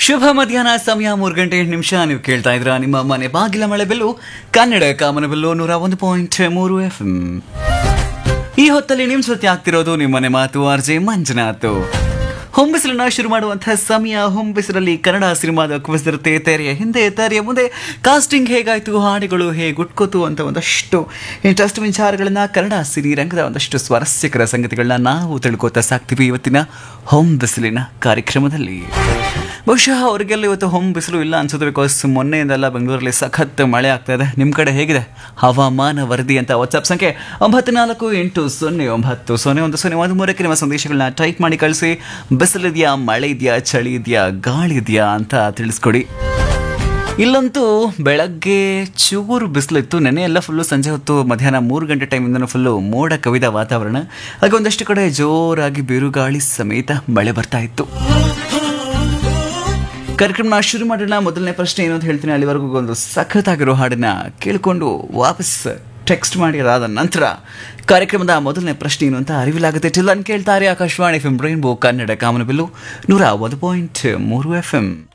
ಶುಭ ಮಧ್ಯಾಹ್ನ ಸಮಯ ಮೂರು ಗಂಟೆ ಎಂಟು ನಿಮಿಷ ನೀವು ಕೇಳ್ತಾ ಇದ್ರ ನಿಮ್ಮ ಮನೆ ಬಾಗಿಲ ಮಳೆ ಬೆಲ್ಲು ಕನ್ನಡ ಕಾಮನ ಬೆಲ್ಲು ನೂರ ಒಂದು ಪಾಯಿಂಟ್ ಮೂರು ಎಫ್ ಈ ಹೊತ್ತಲ್ಲಿ ನಿಮ್ ಜೊತೆ ಆಗ್ತಿರೋದು ನಿಮ್ಮನೆ ಮಾತು ಆರ್ ಜೆ ಮಂಜುನಾಥ್ ಹೊಂಬಿಸಿಲನ್ನ ಶುರು ಮಾಡುವಂತಹ ಸಮಯ ಹೊಂಬಿಸಿಲಲ್ಲಿ ಕನ್ನಡ ಸಿನಿಮಾದ ಕುಸಿರುತ್ತೆ ತೆರೆಯ ಹಿಂದೆ ತೆರೆಯ ಮುಂದೆ ಕಾಸ್ಟಿಂಗ್ ಹೇಗಾಯ್ತು ಹಾಡುಗಳು ಹೇಗೆ ಉಟ್ಕೋತು ಅಂತ ಒಂದಷ್ಟು ಇಂಟ್ರೆಸ್ಟ್ ವಿಚಾರಗಳನ್ನ ಕನ್ನಡ ಸಿನಿರಂಗದ ಒಂದಷ್ಟು ಸ್ವಾರಸ್ಯಕರ ಸಂಗತಿಗಳನ್ನ ನಾವು ತಿಳ್ಕೊತಾ ಸಾಕ್ತೀವಿ ಇವತ್ತಿನ ಹೊಂಬಿಸಿಲಿನ ಕಾರ್ಯಕ್ರಮದಲ್ಲಿ ಬಹುಶಃ ಅವ್ರಿಗೆಲ್ಲ ಇವತ್ತು ಹೊಂ ಬಿಸಿಲು ಇಲ್ಲ ಅನ್ಸುತ್ತೆ ಬಿಕಾಸ್ ಮೊನ್ನೆಯಿಂದೆಲ್ಲ ಬೆಂಗಳೂರಲ್ಲಿ ಸಖತ್ ಮಳೆ ಆಗ್ತಾ ಇದೆ ನಿಮ್ಮ ಕಡೆ ಹೇಗಿದೆ ಹವಾಮಾನ ವರದಿ ಅಂತ ವಾಟ್ಸ್ಆಪ್ ಸಂಖ್ಯೆ ಒಂಬತ್ತು ನಾಲ್ಕು ಎಂಟು ಸೊನ್ನೆ ಒಂಬತ್ತು ಸೊನ್ನೆ ಒಂದು ಸೊನ್ನೆ ಒಂದು ಮೂರಕ್ಕೆ ನಿಮ್ಮ ಸಂದೇಶಗಳನ್ನ ಟೈಪ್ ಮಾಡಿ ಕಳಿಸಿ ಬಿಸಿಲಿದೆಯಾ ಮಳೆ ಇದೆಯಾ ಚಳಿ ಇದೆಯಾ ಗಾಳಿ ಇದೆಯಾ ಅಂತ ತಿಳಿಸ್ಕೊಡಿ ಇಲ್ಲಂತೂ ಬೆಳಗ್ಗೆ ಚೂರು ಬಿಸಿಲಿತ್ತು ನೆನೆ ಎಲ್ಲ ಫುಲ್ಲು ಸಂಜೆ ಹೊತ್ತು ಮಧ್ಯಾಹ್ನ ಮೂರು ಗಂಟೆ ಟೈಮಿಂದನೂ ಫುಲ್ಲು ಮೋಡ ಕವಿದ ವಾತಾವರಣ ಹಾಗೆ ಒಂದಷ್ಟು ಕಡೆ ಜೋರಾಗಿ ಬಿರುಗಾಳಿ ಸಮೇತ ಮಳೆ ಬರ್ತಾ ಇತ್ತು ಕಾರ್ಯಕ್ರಮನ ಶುರು ಮಾಡೋಣ ಮೊದಲನೇ ಪ್ರಶ್ನೆ ಏನು ಅಂತ ಹೇಳ್ತೀನಿ ಅಲ್ಲಿವರೆಗೂ ಒಂದು ಸಖತ್ತಾಗಿರೋ ಹಾಡನ್ನ ಕೇಳಿಕೊಂಡು ವಾಪಸ್ ಟೆಕ್ಸ್ಟ್ ಮಾಡಿ ಅದಾದ ನಂತರ ಕಾರ್ಯಕ್ರಮದ ಮೊದಲನೇ ಪ್ರಶ್ನೆ ಏನು ಅಂತ ಅರಿವಿಲಾಗುತ್ತೆ ಟಿಲ್ಲನ್ ಕೇಳ್ತಾರೆ Akashvani F M rainbow Kannada ಕಾಮನಬಿಲ್ಲು ನೂರ ಒಂದು ಪಾಯಿಂಟ್ ಮೂರು ಎಫ್ ಎಂ